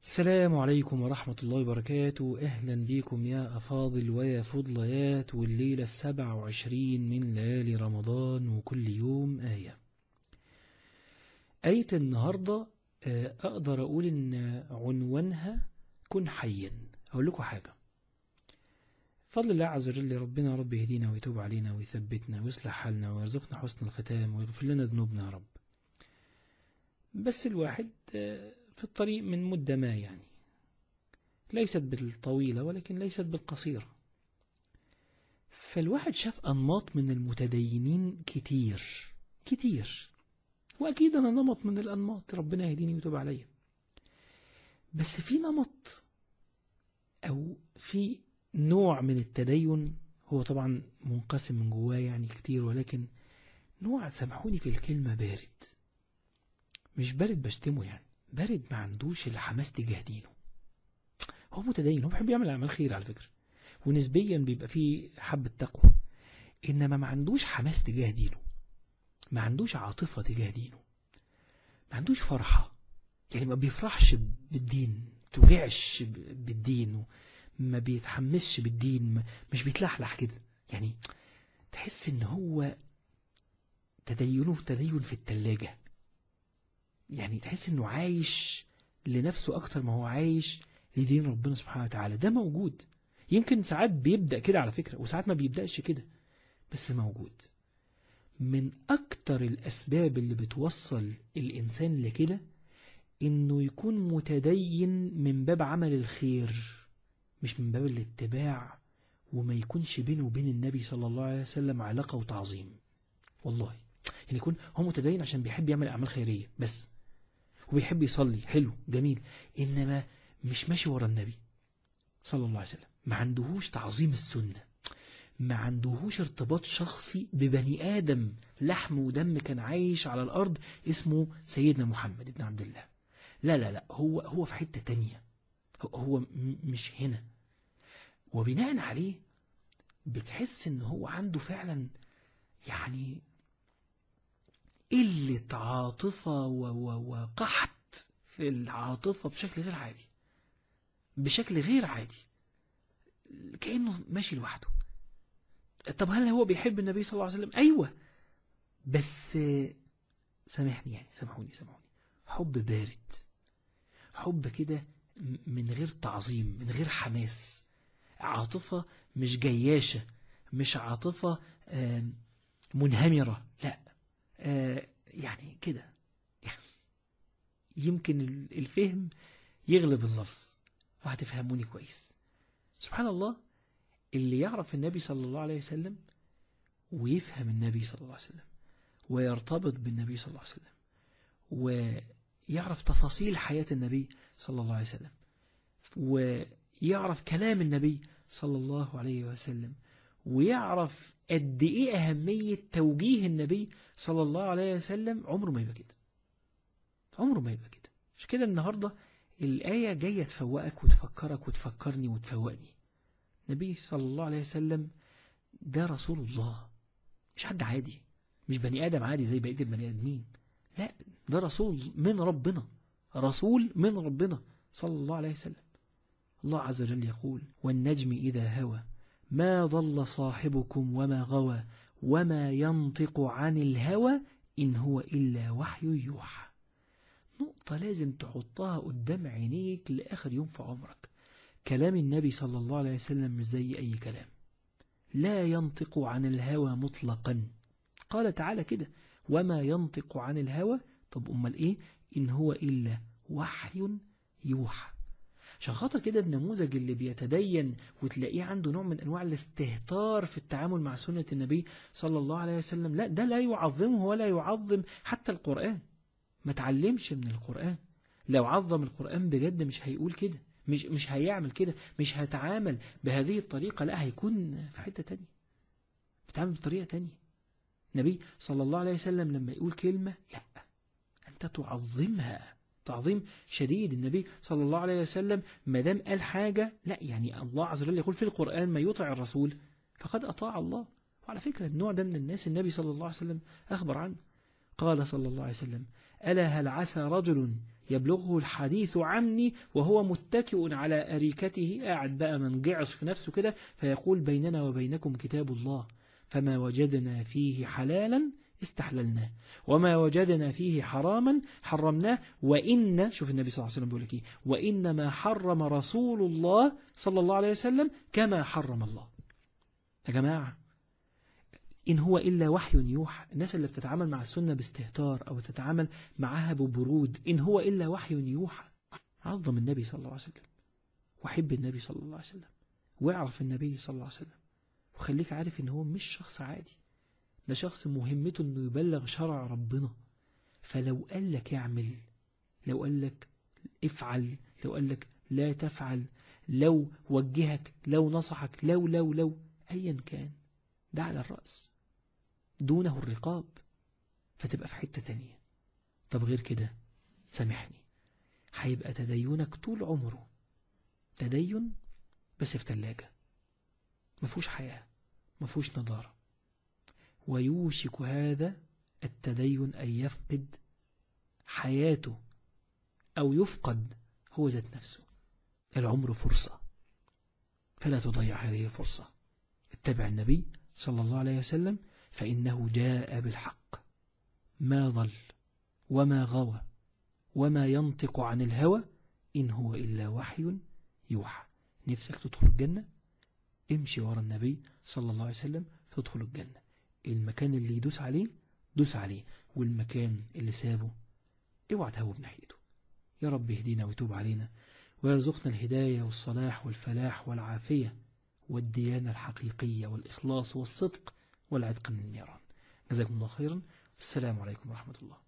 السلام عليكم ورحمة الله وبركاته أهلا بكم يا أفاضل ويا فضليات والليلة السبع وعشرين من ليالي رمضان وكل يوم آية آية النهاردة آه، أقدر أقول إن عنوانها كن حيا أقول لكم حاجة فضل الله عز وجل ربنا رب يهدينا ويتوب علينا ويثبتنا ويصلح حالنا ويرزقنا حسن الختام ويغفر لنا ذنوبنا يا رب بس الواحد آه، في الطريق من مدة ما يعني ليست بالطويلة ولكن ليست بالقصيرة فالواحد شاف أنماط من المتدينين كتير كتير وأكيد أنا نمط من الأنماط ربنا يهديني ويتوب عليا بس في نمط أو في نوع من التدين هو طبعا منقسم من جواه يعني كتير ولكن نوع سامحوني في الكلمة بارد مش بارد بشتمه يعني بارد ما عندوش الحماس تجاه دينه هو متدين هو بيحب يعمل اعمال خير على فكره ونسبيا بيبقى فيه حبه تقوى انما ما عندوش حماس تجاه دينه ما عندوش عاطفه تجاه دينه ما عندوش فرحه يعني ما بيفرحش بالدين توجعش بالدين ما بيتحمسش بالدين ما مش بيتلحلح كده يعني تحس ان هو تدينه تدين في التلاجة يعني تحس انه عايش لنفسه اكتر ما هو عايش لدين ربنا سبحانه وتعالى ده موجود يمكن ساعات بيبدأ كده على فكرة وساعات ما بيبدأش كده بس موجود من اكتر الاسباب اللي بتوصل الانسان لكده انه يكون متدين من باب عمل الخير مش من باب الاتباع وما يكونش بينه وبين النبي صلى الله عليه وسلم علاقة وتعظيم والله يعني يكون هو متدين عشان بيحب يعمل أعمال خيرية بس وبيحب يصلي حلو جميل إنما مش ماشي ورا النبي صلى الله عليه وسلم ما عندهوش تعظيم السنة ما عندهوش ارتباط شخصي ببني آدم لحم ودم كان عايش على الأرض اسمه سيدنا محمد بن عبد الله لا لا لا هو هو في حتة تانية هو مش هنا وبناء عليه بتحس ان هو عنده فعلا يعني قلة عاطفة وقحط في العاطفة بشكل غير عادي بشكل غير عادي كأنه ماشي لوحده طب هل هو بيحب النبي صلى الله عليه وسلم أيوة بس سامحني يعني سامحوني سامحوني حب بارد حب كده من غير تعظيم من غير حماس عاطفة مش جياشة مش عاطفة منهمرة لا يعني كده يعني يمكن الفهم يغلب اللفظ وهتفهموني كويس سبحان الله اللي يعرف النبي صلى الله عليه وسلم ويفهم النبي صلى الله عليه وسلم ويرتبط بالنبي صلى الله عليه وسلم ويعرف تفاصيل حياة النبي صلى الله عليه وسلم ويعرف كلام النبي صلى الله عليه وسلم ويعرف قد ايه أهمية توجيه النبي صلى الله عليه وسلم عمره ما يبقى كده عمره ما يبقى كده مش كده النهاردة الآية جاية تفوقك وتفكرك وتفكرني وتفوقني النبي صلى الله عليه وسلم ده رسول الله مش حد عادي مش بني آدم عادي زي بقية البني آدمين لا ده رسول من ربنا رسول من ربنا صلى الله عليه وسلم الله عز وجل يقول والنجم إذا هوى ما ضل صاحبكم وما غوى وما ينطق عن الهوى إن هو إلا وحي يوحى نقطة لازم تحطها قدام عينيك لآخر يوم في عمرك كلام النبي صلى الله عليه وسلم مش زي أي كلام لا ينطق عن الهوى مطلقا قال تعالى كده وما ينطق عن الهوى طب أمال إيه إن هو إلا وحي يوحى عشان خاطر كده النموذج اللي بيتدين وتلاقيه عنده نوع من انواع الاستهتار في التعامل مع سنة النبي صلى الله عليه وسلم لا ده لا يعظمه ولا يعظم حتى القرآن ما تعلمش من القرآن لو عظم القرآن بجد مش هيقول كده مش مش هيعمل كده مش هيتعامل بهذه الطريقة لا هيكون في حتة تانية بيتعامل بطريقة تانية النبي صلى الله عليه وسلم لما يقول كلمة لا أنت تعظمها تعظيم شديد النبي صلى الله عليه وسلم ما دام قال حاجة لا يعني الله عز وجل يقول في القرآن ما يطع الرسول فقد أطاع الله وعلى فكرة النوع ده من الناس النبي صلى الله عليه وسلم أخبر عنه قال صلى الله عليه وسلم ألا هل عسى رجل يبلغه الحديث عني وهو متكئ على أريكته قاعد بقى منجعص في نفسه كده فيقول بيننا وبينكم كتاب الله فما وجدنا فيه حلالا استحللناه وما وجدنا فيه حراما حرمناه وإن شوف النبي صلى الله عليه وسلم بيقول لك إيه وإنما حرم رسول الله صلى الله عليه وسلم كما حرم الله يا جماعة إن هو إلا وحي يوحى الناس اللي بتتعامل مع السنة باستهتار أو تتعامل معها ببرود إن هو إلا وحي يوحى عظم النبي صلى الله عليه وسلم وحب النبي صلى الله عليه وسلم واعرف النبي صلى الله عليه وسلم وخليك عارف إن هو مش شخص عادي ده شخص مهمته إنه يبلغ شرع ربنا فلو قال لك اعمل لو قال لك افعل لو قال لك لا تفعل لو وجهك لو نصحك لو لو لو أيا كان ده على الرأس دونه الرقاب فتبقى في حتة تانية طب غير كده سامحني هيبقى تدينك طول عمره تدين بس في تلاجة مفهوش حياة مفهوش نضارة ويوشك هذا التدين أن يفقد حياته أو يفقد هو ذات نفسه العمر فرصة فلا تضيع هذه الفرصة اتبع النبي صلى الله عليه وسلم فإنه جاء بالحق ما ضل وما غوى وما ينطق عن الهوى إن هو إلا وحي يوحى نفسك تدخل الجنة امشي ورا النبي صلى الله عليه وسلم تدخل الجنة المكان اللي يدوس عليه دوس عليه والمكان اللي سابه اوعى تهوب ناحيته يا رب يهدينا ويتوب علينا ويرزقنا الهداية والصلاح والفلاح والعافية والديانة الحقيقية والإخلاص والصدق والعتق من النيران جزاكم الله خيرا السلام عليكم ورحمة الله